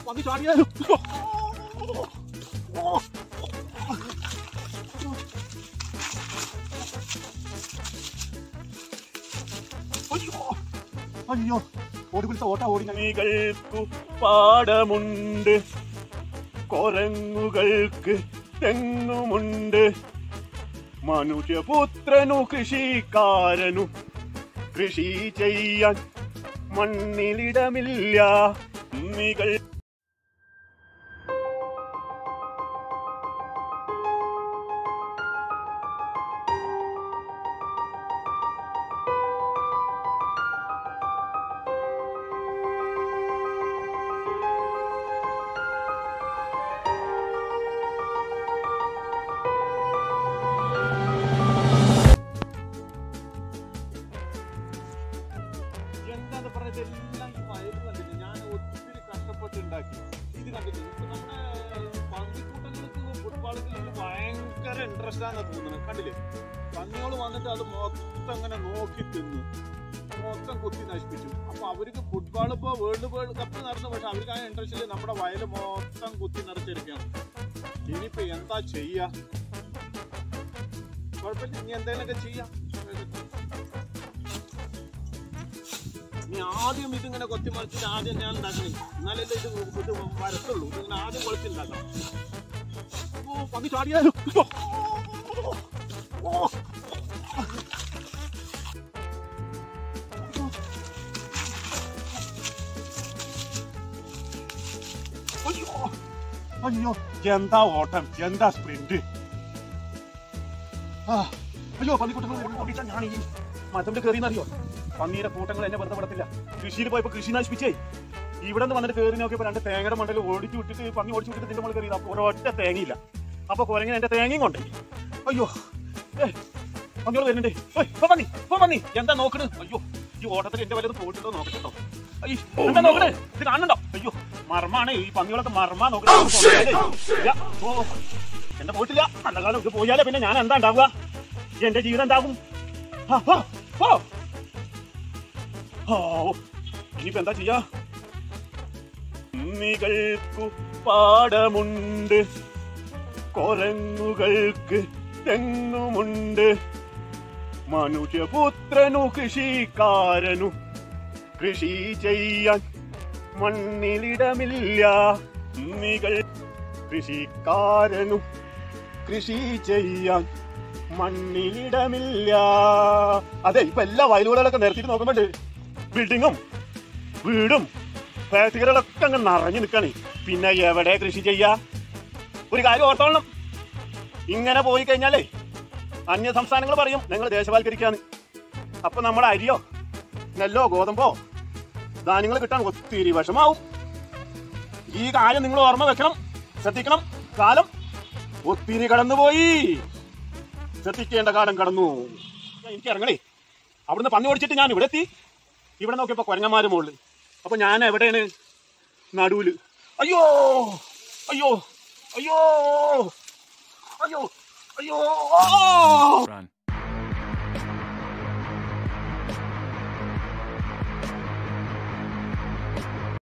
പന്നി ചാടിയാലും അയ്യോ അയ്യോ ഓടി വിളിച്ച ഓട്ട ഓടി ഞാൻ കണികൾക്കു പാടമുണ്ട് കൊരങ്ങുകൾക്ക് തെങ്ങുമുണ്ട് മനുഷ്യപുത്രനു കൃഷിക്കാരനു കൃഷി ചെയ്യാൻ മണ്ണിലിടമില്ല നികൾ എന്താന്ന് പറഞ്ഞത് എല്ലാം ഈ വയറ് കണ്ടിട്ട് ഞാൻ ഒത്തിരി കഷ്ടപ്പെട്ടുണ്ടാക്കി ഇത് കണ്ടിട്ട് ഇപ്പൊ നമ്മുടെ പന്നിക്കൂട്ടങ്ങൾക്ക് ഫുട്ബോളിൽ ഭയങ്കര ഇൻട്രസ്റ്റ് ആണെന്ന് തോന്നുന്നത് കണ്ടില്ലേ പന്നികൾ വന്നിട്ട് അത് മൊത്തം അങ്ങനെ നോക്കി തിന്നു മൊത്തം കുത്തി നശിപ്പിച്ചു അപ്പൊ അവർക്ക് ഫുട്ബോൾ ഇപ്പൊ വേൾഡ് വേൾഡ് കപ്പ് നടന്നു പക്ഷെ അവർക്ക് ആ ഇൻട്രസ്റ്റിൽ നമ്മുടെ വയല് മൊത്തം കുത്തി നിറച്ചിരിക്കുകയാണ് ഇനിയിപ്പോ എന്താ ചെയ്യാ കുഴപ്പമില്ല ഇനി എന്തെങ്കിലുമൊക്കെ ചെയ്യാം നീ ആദ്യം ഇതിങ്ങനെ കൊത്തി മറിച്ചിട്ട് ആദ്യം ഞാൻ ഉണ്ടാക്കണേ എന്നാലല്ലേ ഇത് ഇത് വരത്തുള്ളൂ ഇതിങ്ങനെ ആദ്യം കൊളിച്ചുണ്ടാക്കണം ഓ പന്നി ചാടിയാലും ഓ, ഓ. അയ്യോ അയ്യോ എന്താ ഓട്ടം എന്താ സ്പ്രിന്റ് ആ അയ്യോ പന്നിക്കുട്ടങ്ങൾ ഓടിച്ചാൽ ഞാൻ ഈ മതം കയറിയെന്നറിയോ പന്നീരെ കൂട്ടങ്ങൾ എന്നെ വെറുതെ വിടത്തില്ല കൃഷിയിൽ പോയപ്പോ കൃഷി നശിപ്പിച്ചേ ഇവിടെ നിന്ന് വന്നിട്ട് കയറി നോക്കിയപ്പോ രണ്ട് തേങ്ങയുടെ മണ്ടയിൽ ഓടിച്ചു വിട്ടിട്ട് പന്നി ഓടിച്ചു വിട്ടിട്ട് നിന്റെ മുകളിൽ കയറി അപ്പൊ ഒരൊറ്റ തേങ്ങയില്ല അപ്പൊ കുരങ്ങനെ എന്റെ തേങ്ങയും കൊണ്ട് അയ്യോ ഏയ്, പന്നിയോട് വരുന്നുണ്ട് ഏയ്, പോ പന്നി പോ പന്നി എന്താ നോക്കണ് അയ്യോ ഈ ഓട്ടത്തിൽ എന്റെ വല്ലതും പോയിട്ടുണ്ടോ നോക്കട്ടോ അയ്യോ എന്താ നോക്കണേ ഇത് കാണുന്നുണ്ടോ അയ്യോ മർമാണ് ഈ പന്നികളൊക്കെ മർമാ നോക്കണേ ഇല്ല, ഓ എന്റെ പോയിട്ടില്ല നല്ല കാലം ഇത് പോയാലേ പിന്നെ ഞാൻ എന്താ ഉണ്ടാവുക എന്റെ ജീവിതം എന്താകും ആ, ആ, ആ. ഓ ഇനിയിപ്പോ എന്താ ചെയ്യാ നികൾക്കു പാടമുണ്ട് കൊരങ്ങുകൾക്ക് തെങ്ങുമുണ്ട് മനുഷ്യപുത്രനു കൃഷിക്കാരനു കൃഷി ചെയ്യാൻ മണ്ണിലിടമില്ല നികൾ കൃഷിക്കാരനു കൃഷി ചെയ്യാൻ മണ്ണിലിടമില്ല അതെ ഇപ്പൊ എല്ലാ വയലുകളിലൊക്കെ നിരത്തിയിട്ട് നോക്കുമ്പോണ്ട് ബിൽഡിങ്ങും വീടും ഫാക്ടറികളൊക്കെ അങ്ങ് നിറഞ്ഞു നിൽക്കണേ പിന്നെ എവിടെ കൃഷി ചെയ്യാ ഒരു കാര്യം ഓർത്തോളണം ഇങ്ങനെ പോയി കഴിഞ്ഞാലേ അന്യ സംസ്ഥാനങ്ങൾ പറയും നിങ്ങൾ ദേശവൽക്കരിക്കാന്ന് അപ്പൊ നമ്മുടെ അരിയോ നെല്ലോ ഗോതമ്പോ ധാന്യങ്ങൾ കിട്ടാൻ ഒത്തിരി വിഷമാവും ഈ കാര്യം നിങ്ങൾ ഓർമ്മ വെക്കണം ശ്രദ്ധിക്കണം കാലം ഒത്തിരി കടന്നുപോയി ശ്രദ്ധിക്കേണ്ട കാലം കടന്നു എനിക്ക് ഇറങ്ങണേ അവിടുന്ന് പന്നി ഓടിച്ചിട്ട് ഞാൻ ഇവിടെ എത്തി ഇവിടെ നോക്കിയപ്പോ കൊരങ്ങന്മാര് മുകളിൽ അപ്പൊ ഞാൻ എവിടെയാണ് നടുവില് അയ്യോ അയ്യോ അയ്യോ അയ്യോ അയ്യോ Run.